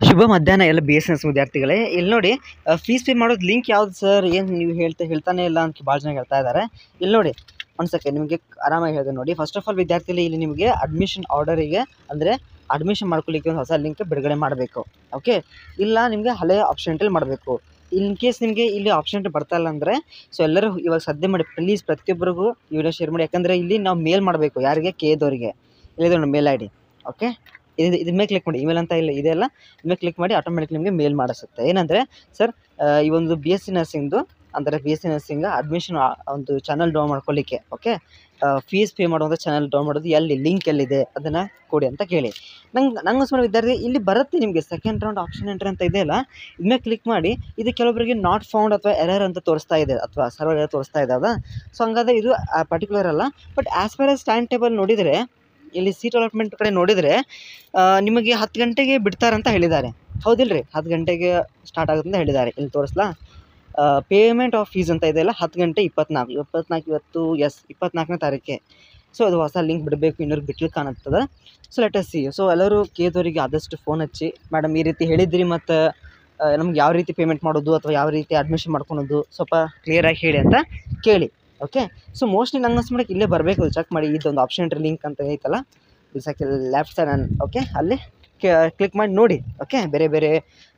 ಶುಭ ಮಧ್ಯಾಹ್ನ ಎಲ್ಲ B S S ವಿದ್ಯಾರ್ಥಿಗಳೇ ಇಲ್ಲಿ ನೋಡಿ ಫೀಸ್ ಪೇ ಮಾಡೋದು ಲಿಂಕ್ ಯಾವ್ದು ಸರ್ ಏನು ನೀವು ಹೇಳ್ತಾ ಹೇಳ್ತಾನೆ ಇಲ್ಲ ಅಂತ ಭಾಳ ಜನ ಹೇಳ್ತಾ ಇದ್ದಾರೆ ಇಲ್ಲಿ ನೋಡಿ ಒಂದು ಸೆಕೆಂಡ್ ನಿಮಗೆ ಆರಾಮಾಗಿ ಹೇಳಿದೆ ನೋಡಿ ಫಸ್ಟ್ ಆಫ್ ಆಲ್ ವಿದ್ಯಾರ್ಥಿಗಳು ಇಲ್ಲಿ ನಿಮಗೆ ಅಡ್ಮಿಷನ್ ಆರ್ಡರಿಗೆ ಅಂದರೆ ಅಡ್ಮಿಷನ್ ಮಾಡ್ಕೊಳ್ಳಿಕ್ಕೆ ಒಂದು ಹೊಸ ಲಿಂಕ್ ಬಿಡುಗಡೆ ಮಾಡಬೇಕು ಓಕೆ ಇಲ್ಲ ನಿಮಗೆ ಹಳೆಯ ಆಪ್ಷನ್ಟಲ್ಲಿ ಮಾಡಬೇಕು ಇನ್ ಕೇಸ್ ನಿಮಗೆ ಇಲ್ಲಿ ಆಪ್ಷನ್ ಬರ್ತಾ ಇಲ್ಲ ಅಂದರೆ ಸೊ ಎಲ್ಲರೂ ಇವಾಗ ಸದ್ಯ ಮಾಡಿ ಪ್ಲೀಸ್ ಪ್ರತಿಯೊಬ್ಬರಿಗೂ ಈ ವಿಡಿಯೋ ಶೇರ್ ಮಾಡಿ ಯಾಕಂದರೆ ಇಲ್ಲಿ ನಾವು ಮೇಲ್ ಮಾಡಬೇಕು ಯಾರಿಗೆ ಕೆ ಎದವರಿಗೆ ಇಲ್ಲಿದೆ ನೋಡಿ ಮೇಲ್ ಐ ಡಿ ಓಕೆ ಇದು ಇದ್ರ ಮೇಲೆ ಕ್ಲಿಕ್ ಮಾಡಿ ಇಮೇಲ್ ಅಂತ ಇಲ್ಲ ಇದೆಲ್ಲ ಇಮೇಲೆ ಕ್ಲಿಕ್ ಮಾಡಿ ಆಟೋಮೆಟಿಕ್ ನಿಮಗೆ ಮೇಲ್ ಮಾಡಿಸುತ್ತೆ ಏನಂದರೆ ಸರ್ ಈ ಒಂದು ಬಿ ಎಸ್ ಸಿ ನರ್ಸಿಂಗ್ದು ಅಂದರೆ B S C nursing admission ಒಂದು ಚಾನಲ್ ಡೌನ್ ಮಾಡ್ಕೊಳ್ಳಿಕ್ಕೆ ಓಕೆ ಫೀಸ್ ಪೇ ಮಾಡುವಂಥ ಚಾನಲ್ ಡೌನ್ ಮಾಡೋದು ಎಲ್ಲಿ ಲಿಂಕ್ ಎಲ್ಲಿದೆ ಅದನ್ನು ಕೊಡಿ ಅಂತ ಕೇಳಿ ನಂಗೆ ನಂಗೆ ಅನ್ಸ್ಕೊಂಡು ವಿದ್ಯಾರ್ಥಿ ಇಲ್ಲಿ ಬರುತ್ತೆ ನಿಮಗೆ ಸೆಕೆಂಡ್ ರೌಂಡ್ ಆಪ್ಷನ್ ಎಂಟ್ರಿ ಅಂತ ಇದೆಯಲ್ಲ ಇದನ್ನ ಕ್ಲಿಕ್ ಮಾಡಿ ಇದು ಕೆಲವೊಬ್ಬರಿಗೆ ನಾಟ್ ಫೌಂಡ್ ಅಥವಾ ಎರರ್ ಅಂತ ತೋರಿಸ್ತಾ ಇದೆ ಅಥವಾ ಸರ್ವರ್ ಎರರ್ ತೋರಿಸ್ತಾ ಇದ್ದಾವೆ ಸೊ ಹಂಗಾದ್ರೆ ಇದು ಪರ್ಟಿಕ್ಯುಲರ್ ಅಲ್ಲ but as per as time table ನೋಡಿದರೆ ಇಲ್ಲಿ ಸೀಟ್ ಅಲಾಟ್ಮೆಂಟ್ ಕಡೆ ನೋಡಿದರೆ ಆ, ನಿಮಗೆ ಹತ್ತು ಗಂಟೆಗೆ ಬಿಡ್ತಾರಂತ ಹೇಳಿದ್ದಾರೆ ಹೌದಿಲ್ಲ ರೀ ಹತ್ತು ಗಂಟೆಗೆ ಸ್ಟಾರ್ಟ್ ಆಗುತ್ತೆ ಅಂತ ಹೇಳಿದ್ದಾರೆ ಇಲ್ಲಿ ತೋರಿಸ್ಲಾ ಪೇಮೆಂಟ್ ಆಫ್ ಫೀಸ್ ಅಂತ ಇದೆಯಲ್ಲ ಹತ್ತು ಗಂಟೆ ಇಪ್ಪತ್ನಾಲ್ಕು ಇಪ್ಪತ್ನಾಲ್ಕು ಇವತ್ತು ಎಸ್ ಇಪ್ಪತ್ನಾಲ್ಕನೇ ತಾರೀಕೆ ಸೊ ಅದು ಹೊಸ ಲಿಂಕ್ ಬಿಡಬೇಕು ಇನ್ನೂರು ಬಿಟ್ಲು ಕಾಣುತ್ತದೆ so let us see so ಎಲ್ಲರೂ ಕೇದವರಿಗೆ ಆದಷ್ಟು ಫೋನ್ ಹಚ್ಚಿ ಮೇಡಮ್ ಈ ರೀತಿ ಹೇಳಿದ್ರಿ ಮತ್ತು ನಮ್ಗೆ ಯಾವ ರೀತಿ ಪೇಮೆಂಟ್ ಮಾಡೋದು ಅಥವಾ ಯಾವ ರೀತಿ ಅಡ್ಮಿಷನ್ ಮಾಡ್ಕೊಳೋದು ಸ್ವಲ್ಪ ಕ್ಲಿಯರಾಗಿ ಹೇಳಿ ಅಂತ ಕೇಳಿ ಓಕೆ ಸೊ ಮೋಸ್ಟ್ಲಿ ನಂಗೆ ಅನ್ಸ್ಬಿಡಕ್ಕೆ ಇಲ್ಲೇ ಬರಬೇಕು ಚೆಕ್ ಮಾಡಿ ಇದೊಂದು ಆಪ್ಷನ್ ಲಿಂಕ್ ಅಂತ ಐತಲ್ಲ ಬಿಸಾಕಿ ಲೆಫ್ಟ್ ಸೈಡ್ ಓಕೆ ಅಲ್ಲಿ ಕ್ಲಿಕ್ ಮಾಡಿ ನೋಡಿ ಓಕೆ ಬೇರೆ ಬೇರೆ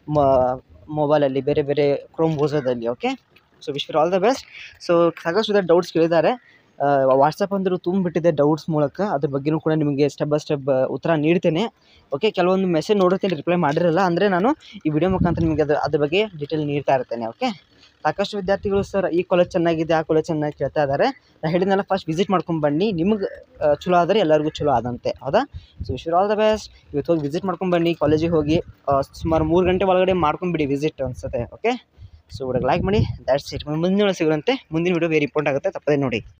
ಮೊಬೈಲಲ್ಲಿ ಬೇರೆ ಬೇರೆ ಕ್ರೋಮ್ ಬ್ರೌಸರ್ದಲ್ಲಿ okay so wish for all the best so ಸಾಕಷ್ಟು ಜನ ಡೌಟ್ಸ್ ಕೇಳಿದ್ದಾರೆ ವಾಟ್ಸಪ್ ಅಂದರೂ ತುಂಬಿಬಿಟ್ಟಿದೆ ಡೌಟ್ಸ್ ಮೂಲಕ ಅದ್ರ ಬಗ್ಗೆನೂ ಕೂಡ ನಿಮಗೆ ಸ್ಟೆಪ್ ಬೈ ಸ್ಟೆಪ್ ಉತ್ತರ ನೀಡ್ತೇನೆ ಓಕೆ ಕೆಲವೊಂದು ಮೆಸೇಜ್ ನೋಡುತ್ತೇನೆ ರಿಪ್ಲೈ ಮಾಡಿರಲ್ಲ ಅಂದರೆ ನಾನು ಈ ವಿಡಿಯೋ ಮುಖಾಂತರ ನಿಮಗೆ ಅದ್ರ ಅದ್ರ ಬಗ್ಗೆ ಡೀಟೇಲ್ ನೀಡ್ತಾ ಇರ್ತೇನೆ ಓಕೆ ಸಾಕಷ್ಟು ವಿದ್ಯಾರ್ಥಿಗಳು ಸರ್ ಈ ಕಾಲೇಜ್ ಚೆನ್ನಾಗಿದೆ ಆ ಕಾಲೇಜ್ ಚೆನ್ನಾಗಿ ಕೇಳ್ತಾ ಇದ್ದಾರೆ ನಾನು ಹೇಳಿದ್ನಲ್ಲ ಫಸ್ಟ್ ವಿಸಿಟ್ ಮಾಡ್ಕೊಂಡು ಬನ್ನಿ ನಿಮ್ಗೆ ಚಲೋ ಆದರೆ ಎಲ್ಲರಿಗೂ ಚಲೋ ಆದಂತೆ ಹೌದಾ so wish all the best ಇವತ್ತು ಹೋಗಿ ವಿಸಿಟ್ ಮಾಡ್ಕೊಂಡು ಬನ್ನಿ ಕಾಲೇಜಿಗೆ ಹೋಗಿ ಆ, ಸುಮಾರು ಮೂರು ಗಂಟೆ ಒಳಗಡೆ ಮಾಡ್ಕೊಂಬಿಡಿ ವಿಸಿಟ್ ಅನ್ಸುತ್ತೆ ಓಕೆ ಸೊ ವಿಡಿಯೋಗೆ ಲೈಕ್ ಮಾಡಿ ದ್ಯಾಟ್ಸ್ ಇಟ್ ಮುಂದಿನ ಸಿಗುವಂತೆ ಮುಂದಿನ ವಿಡಿಯೋ ವೆರಿ ಇಂಪಾರ್ಟೆಂಟ್ ಆಗುತ್ತೆ ತಪ್ಪದೇ ನೋಡಿ